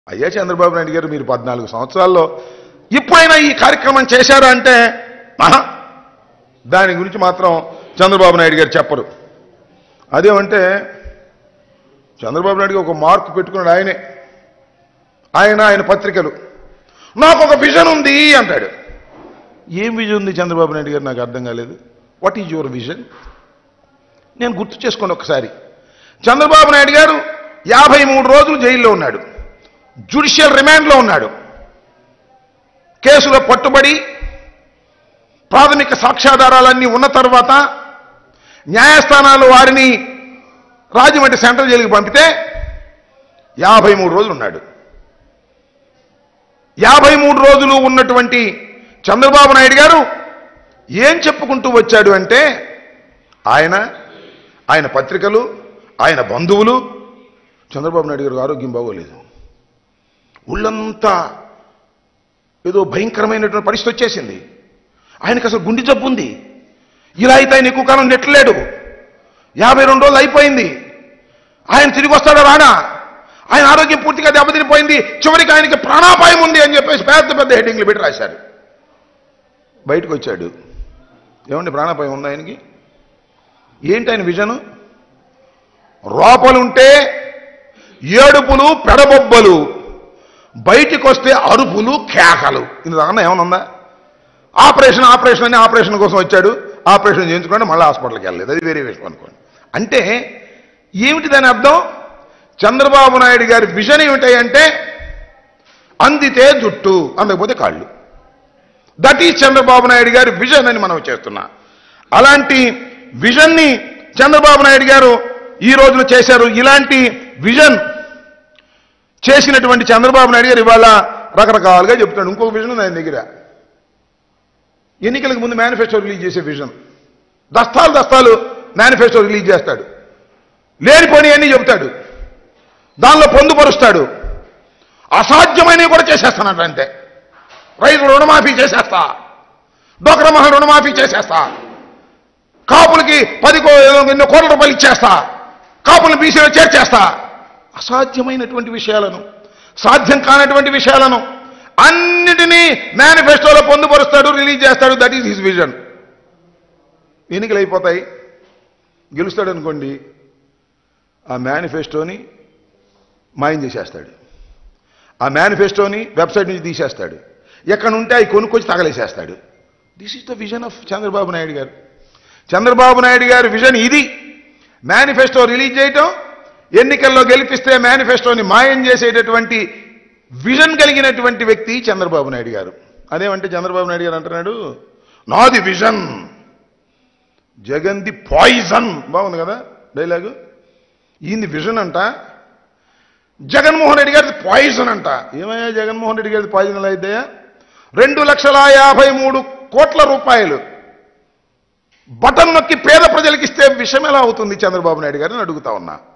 అయ్యా చంద్రబాబు నాయుడు గారు మీరు పద్నాలుగు సంవత్సరాల్లో ఇప్పుడైనా ఈ కార్యక్రమం చేశారా అంటే ఆహా దాని గురించి మాత్రం చంద్రబాబు నాయుడు గారు చెప్పరు అదేమంటే చంద్రబాబు నాయుడు గారు ఒక మార్క్ పెట్టుకున్నాడు ఆయనే ఆయన ఆయన పత్రికలు నాకు ఒక విజన్ ఉంది అంటాడు ఏం విజన్ ఉంది చంద్రబాబు నాయుడు గారు నాకు అర్థం కాలేదు వాట్ ఈజ్ యువర్ విజన్ నేను గుర్తు చేసుకోండి ఒకసారి చంద్రబాబు నాయుడు గారు యాభై మూడు రోజులు జైల్లో ఉన్నాడు జ్యుడిషియల్ రిమాండ్లో ఉన్నాడు కేసులో పట్టుబడి ప్రాథమిక సాక్ష్యాధారాలన్నీ ఉన్న తర్వాత న్యాయస్థానాలు వారిని రాజమండ్రి సెంట్రల్ జైలుకి పంపితే యాభై మూడు రోజులు ఉన్నాడు యాభై మూడు రోజులు ఉన్నటువంటి చంద్రబాబు నాయుడు గారు ఏం చెప్పుకుంటూ వచ్చాడు అంటే ఆయన ఆయన పత్రికలు ఆయన బంధువులు చంద్రబాబు నాయుడు గారికి ఆరోగ్యం బాగోలేదు ఒళ్ళంతా ఏదో భయంకరమైనటువంటి పరిస్థితి వచ్చేసింది ఆయనకు అసలు గుండె జబ్బు ఉంది ఇలా అయితే ఆయన ఎక్కువ కాలం నెట్టలేడు యాభై రెండు రోజులు అయిపోయింది ఆయన తిరిగి వస్తాడో రానా ఆయన ఆరోగ్యం పూర్తిగా దెబ్బతినిపోయింది చివరికి ఆయనకి ప్రాణాపాయం ఉంది అని చెప్పేసి పెద్ద పెద్ద హెడ్డింగ్లు పెట్టి రాశారు బయటకు వచ్చాడు ఏమండి ప్రాణాపాయం ఉంది ఆయనకి ఏంటి ఆయన విజను లోపలుంటే ఏడుపులు పెడబొబ్బలు బయటికి వస్తే అరుపులు కేకలు ఇందుకన్నా ఏమైనా ఉందా ఆపరేషన్ ఆపరేషన్ అని ఆపరేషన్ కోసం వచ్చాడు ఆపరేషన్ చేయించుకోండి మళ్ళీ హాస్పిటల్కి వెళ్ళలేదు అది వేరే విషయం అనుకోండి అంటే ఏమిటి దాని అర్థం చంద్రబాబు నాయుడు గారి విజన్ ఏమిటాయంటే అందితే జుట్టు అందకపోతే కాళ్ళు దట్ ఈజ్ చంద్రబాబు నాయుడు గారి విజన్ అని మనం చేస్తున్నా అలాంటి విజన్ని చంద్రబాబు నాయుడు గారు ఈ రోజున చేశారు ఇలాంటి విజన్ చేసినటువంటి చంద్రబాబు నాయుడు గారు ఇవాళ రకరకాలుగా చెప్తున్నాడు ఇంకొక విజన్ ఉంది ఆయన దగ్గర ఎన్నికలకు ముందు మేనిఫెస్టో రిలీజ్ చేసే విజన్ దస్తాలు దస్తాలు మేనిఫెస్టో రిలీజ్ చేస్తాడు లేనిపోని అన్ని చెబుతాడు దానిలో పొందుపరుస్తాడు అసాధ్యమైనవి కూడా చేసేస్తానంట అంతే రైతు రుణమాఫీ చేసేస్తా డోక్రా మహల్ రుణమాఫీ చేసేస్తా కాపులకి పది కో- ఎన్నో కోట్ల రూపాయలు ఇచ్చేస్తా కాపులను బీసీలో చేర్చేస్తా అసాధ్యమైనటువంటి విషయాలను సాధ్యం కానటువంటి విషయాలను అన్నిటినీ మేనిఫెస్టోలో పొందుపరుస్తాడు రిలీజ్ చేస్తాడు దట్ ఈస్ హిస్ విజన్ ఎన్నికలు అయిపోతాయి గెలుస్తాడు అనుకోండి ఆ మేనిఫెస్టోని మాయం చేసేస్తాడు ఆ మేనిఫెస్టోని వెబ్సైట్ నుంచి తీసేస్తాడు ఎక్కడ ఉంటే అవి కొనుక్కొచ్చి తగలేసేస్తాడు this is the vision of Chandrababu Naidu garu Chandrababu Naidu గారి విజన్ ఇది మేనిఫెస్టో రిలీజ్ చేయటం ఎన్నికల్లో గెలిపిస్తే మేనిఫెస్టోని మాయం చేసేటటువంటి విజన్ కలిగినటువంటి వ్యక్తి చంద్రబాబు నాయుడు గారు అదేమంటే చంద్రబాబు నాయుడు గారు అంటున్నాడు నాది విజన్ జగన్ది పాయిజన్ బాగుంది కదా డైలాగు ఈయనది విజన్ అంట జగన్మోహన్ రెడ్డి గారిది పాయిజన్ అంట ఏమయ్యా జగన్మోహన్ రెడ్డి గారిది పాయిజన్ ఎలా అయిద్దయ్యా రెండు లక్షల యాభై మూడు కోట్ల రూపాయలు బటన్ నొక్కి పేద ప్రజలకు ఇస్తే విషయం ఎలా అవుతుంది చంద్రబాబు నాయుడు గారిని అడుగుతా ఉన్నా